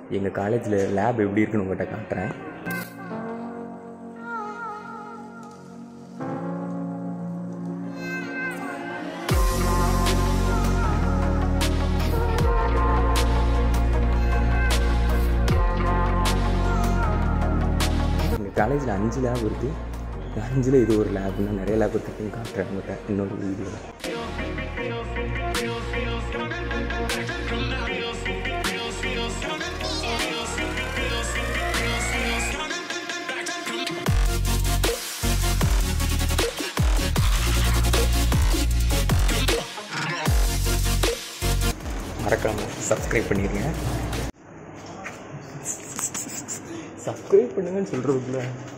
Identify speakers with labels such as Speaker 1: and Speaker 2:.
Speaker 1: எங்கள் காலேஜில் லேப் எப்படி இருக்குன்னு உங்கள்கிட்ட காட்டுறேன் எங்கள் காலேஜில் அஞ்சு லேப் இருக்குது அஞ்சில் இது ஒரு லேப்னா நிறைய லேப் இருக்குன்னு காட்டுறேன் உங்கள்கிட்ட இன்னொரு வீடியோவில் மறக்காமல் சப்ஸ்கிரைப் பண்ணிடுங்க சப்ஸ்கிரைப் பண்ணுங்கன்னு சொல்கிறதுக்குள்ள